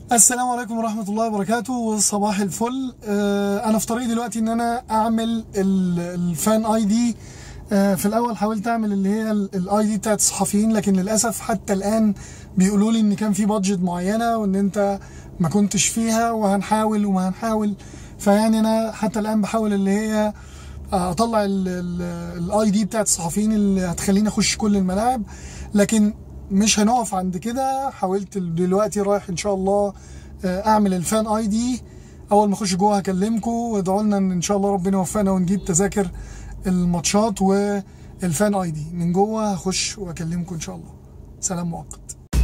السلام عليكم ورحمة الله وبركاته وصباح الفل آه، أنا في طريقي دلوقتي إن أنا أعمل ال- الفان أي دي آه، في الأول حاولت أعمل اللي هي الأي دي بتاعت الصحفيين لكن للأسف حتى الآن بيقولوا لي إن كان في بادجت معينة وإن أنت ما كنتش فيها وهنحاول وما هنحاول فيعني أنا حتى الآن بحاول اللي هي اطلع الاي دي بتاعت الصحفيين اللي هتخليني اخش كل الملاعب لكن مش هنقف عند كده حاولت دلوقتي رايح ان شاء الله آه، اعمل الفان اي دي اول ما اخش جوه هكلمكم وادعوا لنا ان ان شاء الله ربنا يوفقنا ونجيب تذاكر الماتشات والفان اي دي من جوه هخش واكلمكم ان شاء الله سلام مؤقت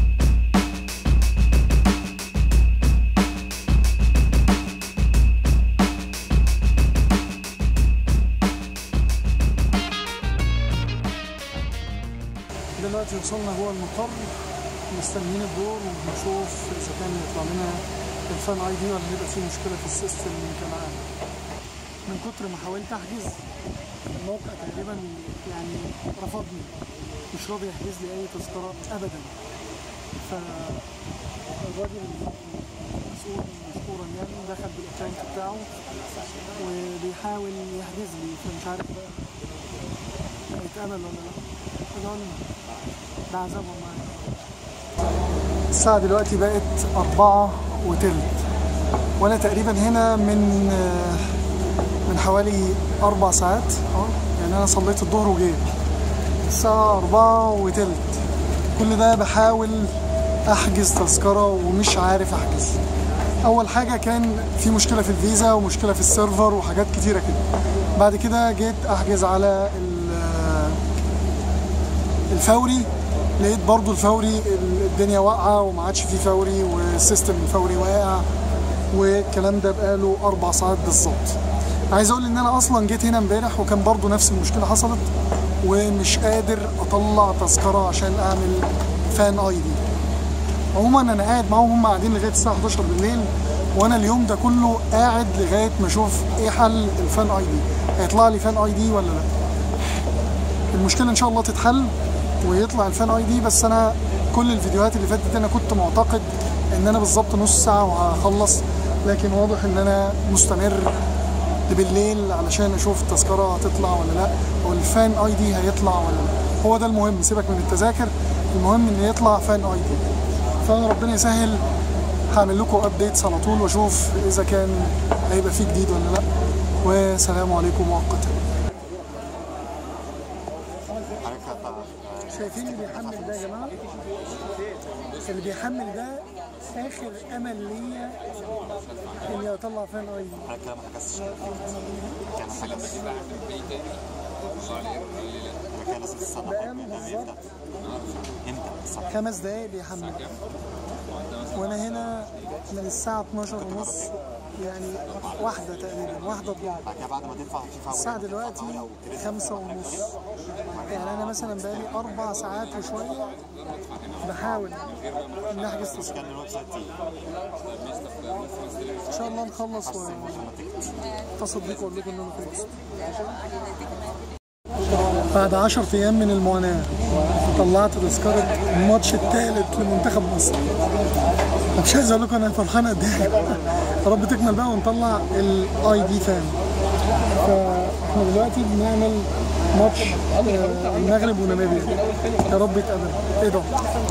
دلوقتي وصلنا جوه المقر مستنيين الدور وبنشوف اذا كان يطلع لنا الفان اي دي ولا هيبقى في مشكله في السيستم اللي كان معانا من كتر ما حاولت احجز الموقع تقريبا يعني رفضني مش راضي يحجز لي اي تذكره ابدا فالراجل المسؤول مشكورا يعني دخل بالاكونت بتاعه وبيحاول يحجز لي فمش عارف بقى هيتقبل ولا لا ادعوا لنا ده عذابهم معايا الساعة دلوقتي بقت أربعة وتلت وأنا تقريبا هنا من من حوالي أربع ساعات أه يعني أنا صليت الظهر وجيت الساعة أربعة وتلت كل ده بحاول أحجز تذكرة ومش عارف أحجز أول حاجة كان في مشكلة في الفيزا ومشكلة في السيرفر وحاجات كتيرة كده بعد كده جيت أحجز على ال- الفوري لقيت برضو الفوري الدنيا واقعة وما عادش فيه فوري والسيستم الفوري واقع والكلام ده بقاله أربع ساعات بالظبط عايز أقول إن أنا أصلا جيت هنا امبارح وكان برضو نفس المشكلة حصلت ومش قادر أطلع تذكرة عشان أعمل فان أي دي عموما أنا قاعد معاهم هم قاعدين لغاية الساعة 11 بالليل وأنا اليوم ده كله قاعد لغاية ما أشوف إيه حل الفان أي دي هيطلع لي فان أي دي ولا لأ المشكله ان شاء الله تتحل ويطلع الفان اي دي بس انا كل الفيديوهات اللي فاتت دي انا كنت معتقد ان انا بالظبط نص ساعه وهخلص لكن واضح ان انا مستمر بالليل علشان اشوف التذكره هتطلع ولا لا والفان اي دي هيطلع ولا لا هو ده المهم سيبك من التذاكر المهم ان يطلع فان اي دي فانا ربنا يسهل هعمل لكم ابديتس على طول واشوف اذا كان هيبقى فيه جديد ولا لا والسلام عليكم مؤقتا شايفين اللي بيحمل ده يا جماعه اللي بيحمل ده اخر امل ليا اني اطلع فان اي دي انا كده ما حجزتش كان حجز انا كده لازم السنه بقام بالظبط امتى السنه خمس دقايق بيحمل وانا هنا من الساعه 12 ونص يعني واحده تقريبا واحده الظهر بعد كده بعد ما تدفع في فوري الساعة دلوقتي خمسة ونص يعني أنا مثلا بقالي أربع ساعات وشوية بحاول إن أحجز تذكرة كان الويب سايت تقيل إن شاء الله نخلص واتصل بيكم وأقول لكم إن أنا خلصت بعد 10 أيام من المعاناة طلعت تذكرة الماتش الثالث لمنتخب مصر مش عايز أقول لكم أنا فرحان قد إيه يا رب تكمل بقى ونطلع الأي دي فان فاحنا دلوقتي بنعمل ماتش آه، المغرب وناميبيا يا رب يتقبل ايه ده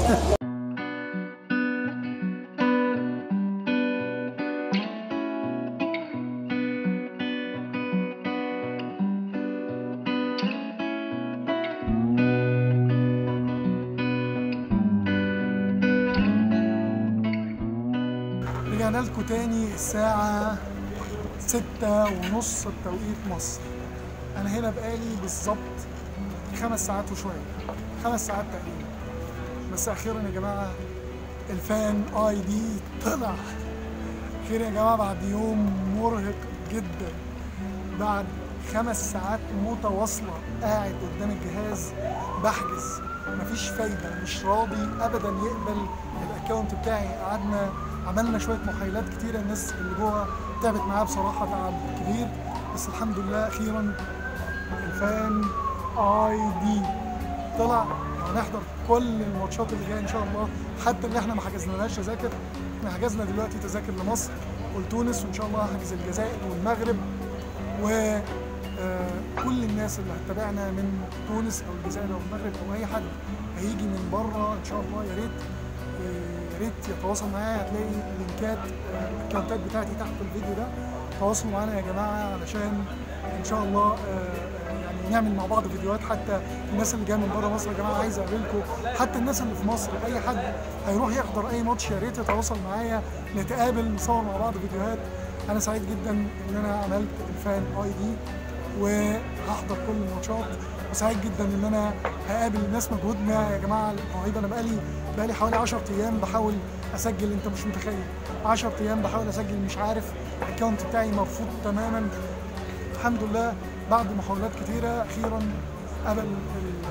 رجعنا لكم تاني الساعة ستة ونص بتوقيت مصر أنا هنا بقالي بالظبط خمس ساعات وشوية خمس ساعات تقريبا بس أخيرا يا جماعة الفان اي دي طلع خير يا جماعة بعد يوم مرهق جدا بعد خمس ساعات متواصلة قاعد قدام الجهاز بحجز مفيش فايدة مش راضي أبدا يقبل الأكونت بتاعي قعدنا عملنا شوية محايلات كتيرة الناس اللي جوه تعبت معاه بصراحة تعب كبير بس الحمد لله أخيرا الفان اي دي طلع هنحضر كل الماتشات اللي جايه ان شاء الله حتى اللي احنا ما حجزنالهاش تذاكر احنا حجزنا دلوقتي تذاكر لمصر ولتونس وان شاء الله هحجز الجزائر والمغرب و آه، كل الناس اللي هتتابعنا من تونس او الجزائر او المغرب او اي حد هيجي من بره ان شاء الله يا ريت آه، يا ريت يتواصل معايا هتلاقي لينكات آه، الاكونتات بتاعتي تحت الفيديو ده تواصلوا معانا يا جماعه علشان ان شاء الله آه، يعني نعمل مع بعض فيديوهات حتى الناس اللي جايه من بره مصر يا جماعه عايز اقابلكم حتى الناس اللي في مصر اي حد هيروح يحضر اي ماتش يا ريت يتواصل معايا نتقابل نصور مع بعض فيديوهات انا سعيد جدا ان انا عملت الفان اي دي وهحضر كل الماتشات وسعيد جدا ان انا هقابل الناس مجهودنا يا جماعه المواهب انا بقالي بقالي حوالي 10 ايام بحاول اسجل انت مش متخيل 10 ايام بحاول اسجل مش عارف الاكونت بتاعي مرفوض تماما الحمد لله بعد محاولات كتيره اخيرا قبل ال-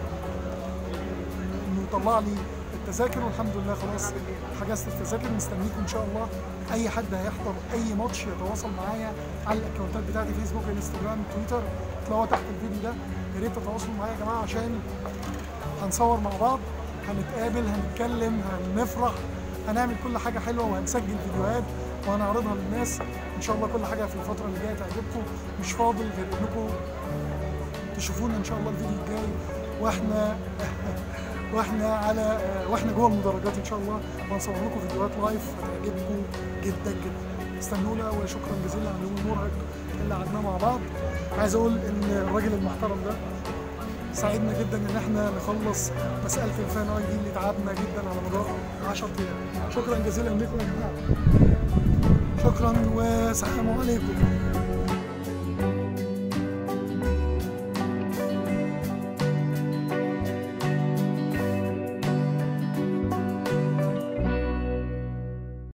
انه يطلع لي التذاكر والحمد لله خلاص حجزت التذاكر مستنيكم ان شاء الله اي حد هيحضر اي ماتش يتواصل معايا على الاكونتات بتاعتي فيسبوك انستجرام تويتر تلاقوها تحت الفيديو ده يا ريت تتواصلوا معايا يا جماعه عشان هنصور مع بعض هنتقابل هنتكلم هنفرح هنعمل كل حاجه حلوه وهنسجل فيديوهات وهنعرضها للناس ان شاء الله كل حاجه في الفتره اللي جايه تعجبكم مش فاضل غير انكم تشوفونا ان شاء الله الفيديو الجاي واحنا واحنا على واحنا جوه المدرجات ان شاء الله وهنصور لكم فيديوهات لايف هتعجبكم جدا جدا استنونا وشكرا جزيلا على اليوم المرهق اللي قعدناه مع بعض عايز اقول ان الراجل المحترم ده ساعدنا جدا ان احنا نخلص مساله الفان اي دي اللي تعبنا جدا على مدار 10 ايام شكرا جزيلا لكم يا جماعه شكرا والسلام عليكم